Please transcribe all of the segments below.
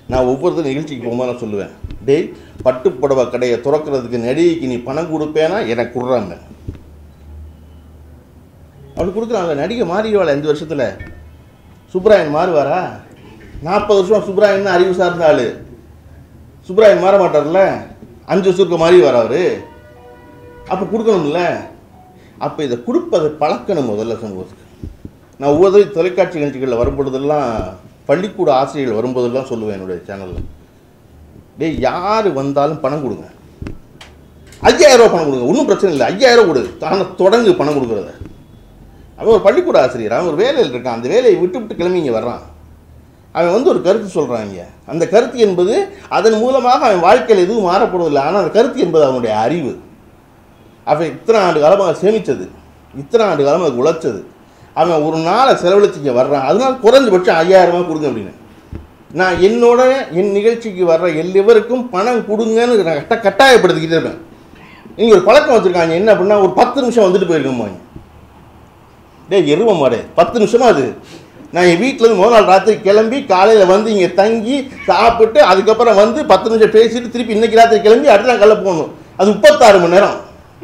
நான் ஒவ்வொருத்தரும் நிகழ்ச்சிக்கு போகும்போது நான் சொல்லுவேன் டேய் பட்டு புடவை கடையை திறக்கிறதுக்கு நடிகைக்கு நீ பணம் கொடுப்பேனா எனக்கு கொடுறாங்க அவளுக்கு கொடுக்குறாங்க நடிகை மாறிடுவாள் அஞ்சு வருஷத்தில் சுப்ராயன் மாறுவாரா நாற்பது வருஷம் சுப்ராயன் தான் அறிவு சார்ந்த ஆளு சுப்ராயன் மாற மாட்டார்ல அஞ்சு வருஷத்துக்கு மாறி வர அவரு அப்போ கொடுக்கணும்ல அப்போ இதை கொடுப்பதை பழக்கணும் முதல்ல சமூகத்துக்கு நான் ஒவ்வொரு தொலைக்காட்சி நிகழ்ச்சிகளில் வரும்பொழுதெல்லாம் பள்ளிக்கூட ஆசிரியர்கள் வரும்போதெல்லாம் சொல்லுவேன் என்னுடைய சேனலில் டேய் யார் வந்தாலும் பணம் கொடுங்க ஐயாயிரம் ரூபா பணம் கொடுங்க ஒன்றும் பிரச்சனை இல்லை ஐயாயிரம் கொடு தானே தொடங்கு பணம் கொடுக்குறத அவன் ஒரு பள்ளிக்கூட ஆசிரியர் அவன் ஒரு வேலையில் இருக்கான் அந்த வேலையை விட்டு விட்டு கிளம்பி இங்கே வர்றான் அவன் வந்து ஒரு கருத்து சொல்கிறாங்க அந்த கருத்து என்பது அதன் மூலமாக அவன் வாழ்க்கையில் எதுவும் மாறப்படுவதில்லை ஆனால் அந்த கருத்து என்பது அவனுடைய அறிவு அவன் இத்தனை ஆண்டு காலமாக சேமித்தது இத்தனை ஆண்டு காலமாக அது உழைச்சது அவன் ஒரு நாளை செலவழிச்சு இங்கே வர்றான் அதனால குறைஞ்சபட்சம் ஐயாயிரம் ரூபாய் கொடுங்க அப்படின்னு நான் என்னோட என் நிகழ்ச்சிக்கு வர்ற எல்லோருக்கும் பணம் கொடுங்கன்னு நான் கட்ட கட்டாயப்படுத்திக்கிட்டே இருப்பேன் இங்கே ஒரு பழக்கம் வச்சுருக்காங்க என்ன அப்படின்னா ஒரு பத்து நிமிஷம் வந்துட்டு போயிருக்கோம்மா டேய் எருவ மாடே பத்து நிமிஷமா அது நான் என் வீட்டிலேருந்து முதல் நாள் ராத்திரி கிளம்பி காலையில் வந்து இங்கே தங்கி சாப்பிட்டு அதுக்கப்புறம் வந்து பத்து நிமிஷம் பேசிட்டு திருப்பி இன்னைக்கு ராத்திரி கிளம்பி அடுத்த நாள் காலைல போகணும் அது முப்பத்தாறு மணி நேரம்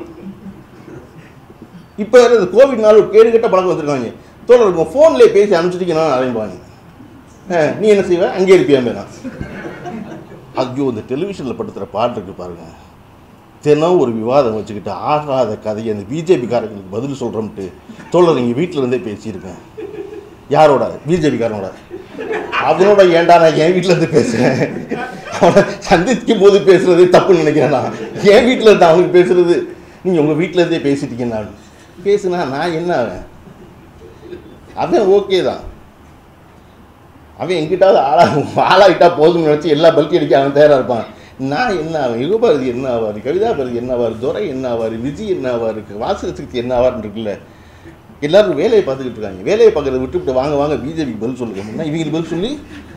இப்போ இந்த கோவிட்னால ஒரு கேடு கட்ட பழக்கம் வச்சுருக்காங்க தோழர் இருக்கும் ஃபோன்லேயே பேசி அனுப்பிச்சிட்டிங்கன்னா ஆரம்பிப்பாங்க ஆ, நீ என்ன செய்வ அங்கே இருப்பியா நான் ஐயோ இந்த டெலிவிஷனில் படுத்துகிற பாட்டு இருக்கு பாருங்க தினம் ஒரு விவாதம் வச்சுக்கிட்டு ஆகாத கதையை அந்த பிஜேபிக்காரங்களுக்கு பதில் சொல்கிறோம்ட்டு தோழர் இங்கே வீட்டில் இருந்தே பேசியிருக்கேன் யாரோட பிஜேபிக்காரனோட அவனோட ஏன்டா நான் என் வீட்டில் இருந்து பேசுகிறேன் அவனை சந்திக்கும் போது பேசுறது தப்புன்னு நினைக்கிறேன் நான் என் வீட்டில் இருந்து அவனுக்கு பேசுறது நீங்கள் உங்கள் வீட்டில் இருந்தே பேசிட்டீங்க நான் பேசுனா நான் என்ன அவன் அவன் ஓகே தான் அவன் எங்கிட்டாவது ஆளா ஆளாகிட்டா போதும்னு நினச்சி எல்லா பல்கி அடிக்க அவன் தயாராக இருப்பான் நான் என்ன ஆவேன் யுகபாரதி என்ன ஆவார் கவிதா பாரதி என்ன ஆவார் துரை என்ன ஆவார் விஜய் என்ன ஆவார் வாசக சக்தி என்ன ஆவார்னு இருக்குல்ல எல்லாரும் வேலையை பார்த்துக்கிட்டு இருக்காங்க வேலையை பார்க்கறத விட்டுவிட்டு வாங்க வாங்க பிஜேபிக்கு பதில் சொல்லுங்க அப்படின்னா இவங்களுக்கு பதில் சொல்லி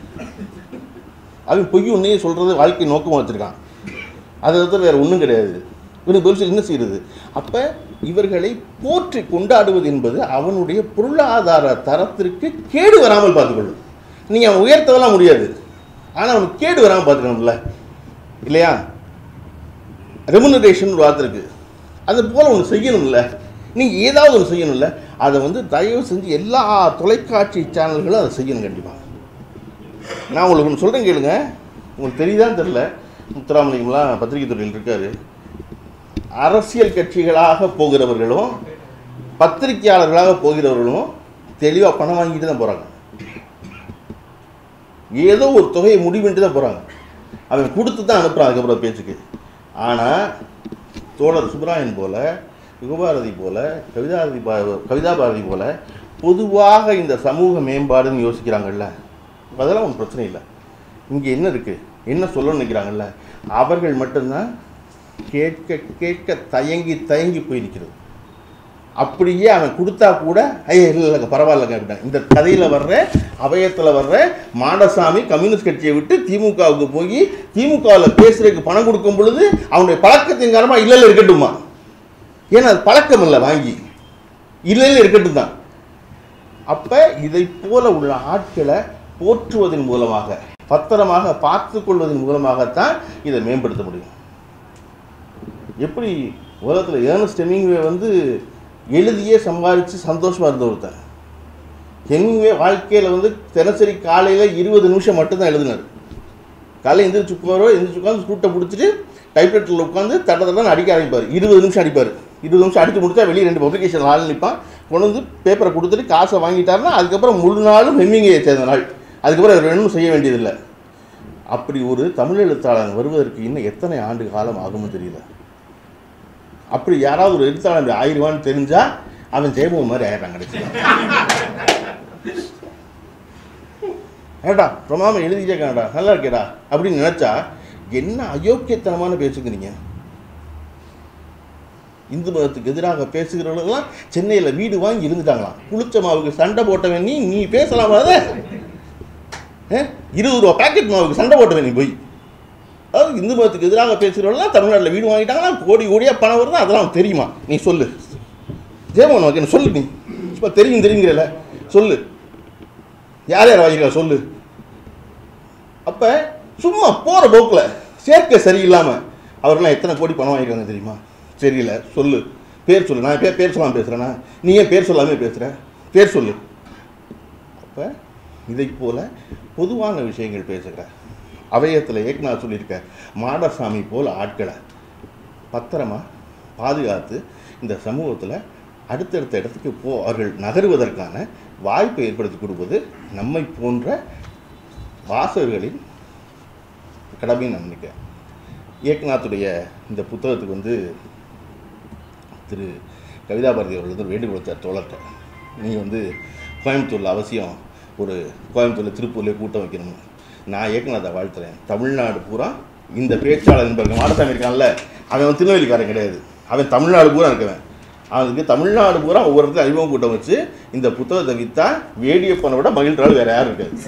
அவன் பொய் உன்னையே சொல்கிறது வாழ்க்கை நோக்கமாக வச்சுருக்கான் அதை தவிர வேறு ஒன்றும் கிடையாது இவனுக்கு பதில் சொல்லி என்ன செய்கிறது அப்போ இவர்களை போற்றி கொண்டாடுவது என்பது அவனுடைய பொருளாதார தரத்திற்கு கேடு வராமல் பார்த்துக்கொள்ளும் நீங்கள் அவன் உயர்த்தவெல்லாம் முடியாது ஆனால் அவனுக்கு கேடு வராமல் பார்த்துக்கணும்ல இல்லையா ரெமுனரேஷன் ஒரு வார்த்தை இருக்குது அது போல் ஒன்று செய்யணும்ல நீங்கள் ஏதாவது ஒன்று செய்யணும்ல அதை வந்து தயவு செஞ்சு எல்லா தொலைக்காட்சி சேனல்களும் அதை செய்யணும் கண்டிப்பாக நான் உங்களுக்கு ஒன்று சொல்கிறேன் கேளுங்க உங்களுக்கு தெரியுதான்னு தெரில முத்துராமலிங்கம்லாம் பத்திரிகை துறையில் இருக்கார் அரசியல் கட்சிகளாக போகிறவர்களும் பத்திரிகையாளர்களாக போகிறவர்களும் தெளிவாக பணம் வாங்கிட்டு தான் போகிறாங்க ஏதோ ஒரு தொகையை முடிவுன்ட்டு தான் போகிறாங்க அவன் கொடுத்து தான் அனுப்புகிறான் அதுக்கப்புறம் பேச்சுக்கு ஆனால் தோழர் சுப்ராயன் போல யுகபாரதி போல கவிதாரதி பா கவிதா பாரதி போல பொதுவாக இந்த சமூக மேம்பாடுன்னு யோசிக்கிறாங்கல்ல அதெல்லாம் ஒன்றும் பிரச்சனை இல்லை இங்கே என்ன இருக்குது என்ன சொல்ல நினைக்கிறாங்கல்ல அவர்கள் மட்டும்தான் கேட்க கேட்க தயங்கி தயங்கி போய் நிற்கிறது அப்படியே அவன் கொடுத்தா கூட ஐயா இல்லை இல்லைங்க பரவாயில்லைங்க அப்படின்னா இந்த கதையில் வர்ற அபயத்தில் வர்ற மாடசாமி கம்யூனிஸ்ட் கட்சியை விட்டு திமுகவுக்கு போய் திமுகவில் பேசுறதுக்கு பணம் கொடுக்கும் பொழுது அவனுடைய பழக்கத்தின் காரணமாக இல்லை இல்லை இருக்கட்டுமா ஏன்னா அது பழக்கம் இல்லை வாங்கி இல்லை இல்லை இருக்கட்டும் தான் அப்போ இதை போல உள்ள ஆட்களை போற்றுவதன் மூலமாக பத்திரமாக பார்த்து கொள்வதன் மூலமாகத்தான் இதை மேம்படுத்த முடியும் எப்படி உலகத்தில் ஏர்னஸ்ட் ஹெமிங்வே வந்து எழுதியே சம்பாதிச்சு சந்தோஷமாக இருந்த ஒருத்தன் ஹெமிங்வே வாழ்க்கையில் வந்து தினசரி காலையில் இருபது நிமிஷம் மட்டும்தான் எழுதினார் காலையில் எந்திரிச்சு உட்காரோ எந்திரிச்சு உட்காந்து ஸ்கூட்டை பிடிச்சிட்டு டைப்ரைட்டரில் உட்காந்து தட்ட தட்டன்னு அடிக்க ஆரம்பிப்பார் இருபது நிமிஷம் அடிப்பார் இருபது நிமிஷம் அடித்து முடிச்சா வெளியே ரெண்டு பப்ளிகேஷன் ஆள் நிற்பான் கொண்டு வந்து பேப்பரை கொடுத்துட்டு காசை வாங்கிட்டாருன்னா அதுக்கப்புறம் முழு நாளும் ஹெம்மிங்கை சேர்ந்த நாள் அதுக்கப்புறம் இவர் ஒன்றும் செய்ய வேண்டியதில்லை அப்படி ஒரு தமிழ் எழுத்தாளர் வருவதற்கு இன்னும் எத்தனை ஆண்டு காலம் ஆகும்னு தெரியல அப்படி யாராவது ஒரு எழுத்தாளர் அப்படி ஆயிடுவான்னு தெரிஞ்சா அவன் ஜெயமோகன் மாதிரி ஆயிடுறான் கிடைச்சிதான் ஏடா பிரமாம எழுதிட்டே இருக்கானடா நல்லா இருக்கேடா அப்படின்னு நினச்சா என்ன அயோக்கியத்தனமான பேசுகிறீங்க இந்து மதத்துக்கு எதிராக பேசுகிறவர்கள்லாம் சென்னையில் வீடு வாங்கி இருந்துட்டாங்களாம் புளிச்ச மாவுக்கு சண்டை போட்டவன் நீ நீ பேசலாமா அதை ஆ? இருபது ரூபா பாக்கெட் மாவுக்கு சண்டை போட்டவன் நீ போய் அதாவது இந்து மதத்துக்கு எதிராக பேசுகிறவங்களாம் தமிழ்நாட்டில் வீடு வாங்கிட்டாங்கன்னா கோடி கோடியாக பணம் வருது அதெல்லாம் தெரியுமா நீ சொல்லு ஜெயமோகன் ஓகே சொல்லு நீ இப்போ தெரியும் தெரியுங்கிறல சொல்லு யார் யார் வாங்கிக்கிறா சொல்லு அப்போ சும்மா போகிற போக்கில் சேர்க்கை சரியில்லாமல் அவர்லாம் எத்தனை கோடி பணம் வாங்கிருக்காங்க தெரியுமா தெரியல சொல்லு பேர் சொல்லு நான் பேர் பேர் சொல்லாமல் பேசுகிறேன்னா நீ ஏன் பேர் சொல்லாமல் பேசுகிற பேர் சொல்லு அப்போ இதை போல பொதுவான விஷயங்கள் பேசுகிற அவயத்தில் ஏக்நாத் சொல்லியிருக்க மாடசாமி போல் ஆட்களை பத்திரமா பாதுகாத்து இந்த சமூகத்தில் அடுத்தடுத்த இடத்துக்கு போ அவர்கள் நகருவதற்கான வாய்ப்பை ஏற்படுத்தி கொடுப்பது நம்மை போன்ற வாசகர்களின் கடமைன்னு நான் நினைக்கிறேன் ஏக்நாத்துடைய இந்த புத்தகத்துக்கு வந்து திரு கவிதா பாரதி அவர்கள் வந்து வேண்டுகோள் வச்சார் தோழர்கிட்ட நீங்கள் வந்து கோயம்புத்தூரில் அவசியம் ஒரு கோயம்புத்தூரில் திருப்பூர்லேயே கூட்டம் வைக்கணும்னு நான் ஏக்நாத்தை வாழ்த்துறேன் தமிழ்நாடு பூரா இந்த பேச்சாளர் என்பவர் மாடசாமி இருக்கான்ல அவன் வந்து திருநெல்வேலிக்காரன் கிடையாது அவன் தமிழ்நாடு பூரா இருக்கவன் அவனுக்கு தமிழ்நாடு பூரா ஒவ்வொருத்தரும் அறிமுக கூட்டம் வச்சு இந்த புத்தகத்தை விற்றா வேடியப்பனை விட மகிழ்றாள் வேற யாரும் இருக்காது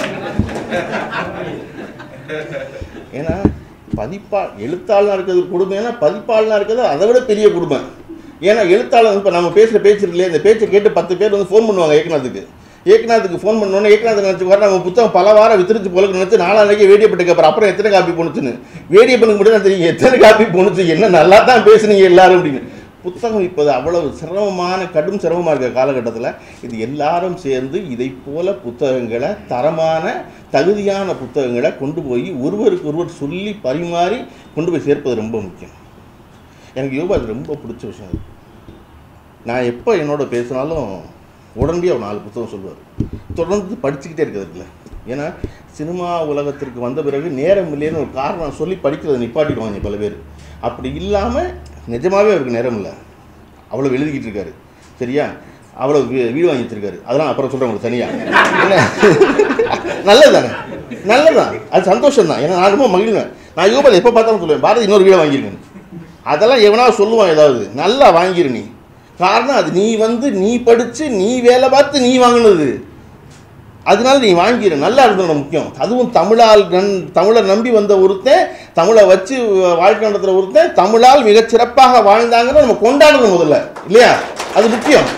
ஏன்னா பதிப்பா எழுத்தாளனா இருக்கிறது ஒரு கொடுமை ஏன்னா பதிப்பாளனா இருக்கிறது அதை விட பெரிய கொடுமை ஏன்னா எழுத்தாளர் இப்போ நம்ம பேசுகிற பேச்சு இருக்கு இல்லையா இந்த பேச்சை கேட்டு பத்து பேர் வந்து ஃபோன் பண்ணுவாங்க ஏக்நாத்துக்கு ஏக்நாத்துக்கு ஃபோன் பண்ணோன்னே ஏக்நாத் நினச்சி வர நம்ம புத்தகம் பல வாரம் வித்துருச்சு போல நினச்சி நாளான்னைக்கு வேடியப்பட்டு கேட்பார் அப்புறம் எத்தனை காப்பி போணுச்சுன்னு வேடியப்பனுக்கு மட்டும் தான் தெரியும் எத்தனை காப்பி போணுச்சு என்ன நல்லா தான் பேசுனீங்க எல்லாரும் அப்படின்னு புத்தகம் இப்போது அவ்வளவு சிரமமான கடும் சிரமமாக இருக்கிற காலகட்டத்தில் இது எல்லாரும் சேர்ந்து இதை போல புத்தகங்களை தரமான தகுதியான புத்தகங்களை கொண்டு போய் ஒருவருக்கு ஒருவர் சொல்லி பரிமாறி கொண்டு போய் சேர்ப்பது ரொம்ப முக்கியம் எனக்கு யோகா அது ரொம்ப பிடிச்ச விஷயம் அது நான் எப்போ என்னோட பேசினாலும் உடனடியாக ஒரு நாலு புத்தகம் சொல்லுவார் தொடர்ந்து படிச்சுக்கிட்டே இருக்கிறதுல ஏன்னா சினிமா உலகத்திற்கு வந்த பிறகு நேரம் இல்லைன்னு ஒரு காரணம் சொல்லி படிக்கிறதை நிப்பாட்டிடுவாங்க பல பேர் அப்படி இல்லாமல் நிஜமாவே அவருக்கு நேரம் இல்லை அவ்வளோ எழுதிக்கிட்டு இருக்காரு சரியா அவ்வளோ வீ- வீடு வாங்கி வச்சிருக்காரு அதெல்லாம் அப்புறம் சொல்கிறேன் உங்களுக்கு தனியாக என்ன நல்லது தானே நல்லதுதான் அது சந்தோஷம் தான் ஏன்னா நான் ரொம்ப மகிழ்வேன் நான் யோபால் எப்போ பார்த்தாலும் சொல்லுவேன் பாரதி இன்னொரு வீடை வாங்கியிருக்கேன் அதெல்லாம் எவனாவது சொல்லுவான் ஏதாவது நல்லா வாங்கிரு நீ காரணம் அது நீ வந்து நீ படித்து நீ வேலை பார்த்து நீ வாங்கினது அதனால நீ வாங்கிடு நல்லா இருந்தது முக்கியம் அதுவும் தமிழால் நன் தமிழை நம்பி வந்த ஒருத்தன் தமிழை வச்சு வாழ்க்கை நடத்துகிற ஒருத்தன் தமிழால் மிகச் சிறப்பாக வாழ்ந்தாங்கன்னு நம்ம கொண்டாடணும் முதல்ல இல்லையா அது முக்கியம்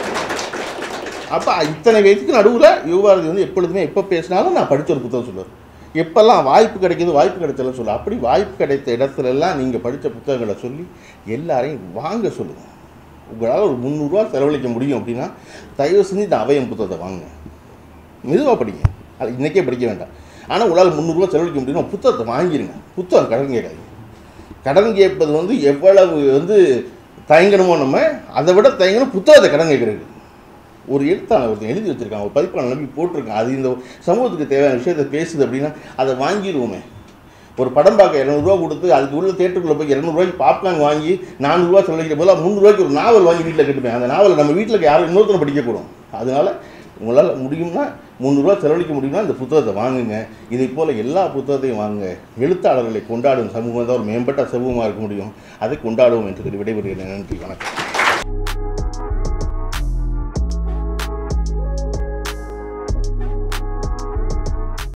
அப்போ இத்தனை வயசுக்கு நடுவில் யுவபாரதி வந்து எப்பொழுதுமே எப்போ பேசினாலும் நான் படித்த ஒரு புத்தகம் சொல்லுவார் எப்பெல்லாம் வாய்ப்பு கிடைக்குது வாய்ப்பு கிடைச்சல சொல்ல அப்படி வாய்ப்பு கிடைத்த இடத்துல எல்லாம் நீங்கள் படித்த புத்தகங்களை சொல்லி எல்லாரையும் வாங்க சொல்லுங்கள் உங்களால் ஒரு முந்நூறுரூவா செலவழிக்க முடியும் அப்படின்னா தயவு செஞ்சு இந்த அவயம் புத்தகத்தை வாங்குங்க மெதுவாக படிங்க அது இன்றைக்கே படிக்க வேண்டாம் ஆனால் உங்களால் முந்நூறுரூவா செலவழிக்க முடியுமா புத்தகத்தை வாங்கிருங்க புத்தகம் கடன் கேட்காது கடன் கேட்பது வந்து எவ்வளவு வந்து தயங்கணுமோ நம்ம அதை விட தயங்கணும் புத்தகத்தை கடன் கேட்குறது ஒரு எழுத்தாளர் ஒருத்தன் எழுதி வச்சிருக்கான் ஒரு பதிப்பாளர் நம்பி போட்டிருக்கான் அது இந்த சமூகத்துக்கு தேவையான விஷயத்தை பேசுது அப்படின்னா அதை வாங்கிடுவோமே ஒரு படம் பார்க்க இரநூறுவா கொடுத்து அதுக்கு உள்ள தேட்டருக்குள்ளே போய் இரநூறுவாய்க்கு பாப்கார்ன் வாங்கி நானூறுரூவா செலவழிக்கிற போது முந்நூறுவாய்க்கு ஒரு நாவல் வாங்கி வீட்டில் கட்டுப்பேன் அந்த நாவலை நம்ம வீட்டில் யாரும் இன்னொருத்தனை படிக்கக்கூடும் அதனால உங்களால் முடியும்னா முந்நூறுரூவா செலவழிக்க முடியும்னா இந்த புத்தகத்தை வாங்குங்க இதை போல் எல்லா புத்தகத்தையும் வாங்குங்க எழுத்தாளர்களை கொண்டாடும் சமூகம் தான் ஒரு மேம்பட்ட சமூகமாக இருக்க முடியும் அதை கொண்டாடுவோம் என்று சொல்லி விடைபெறுகிறேன் நன்றி வணக்கம்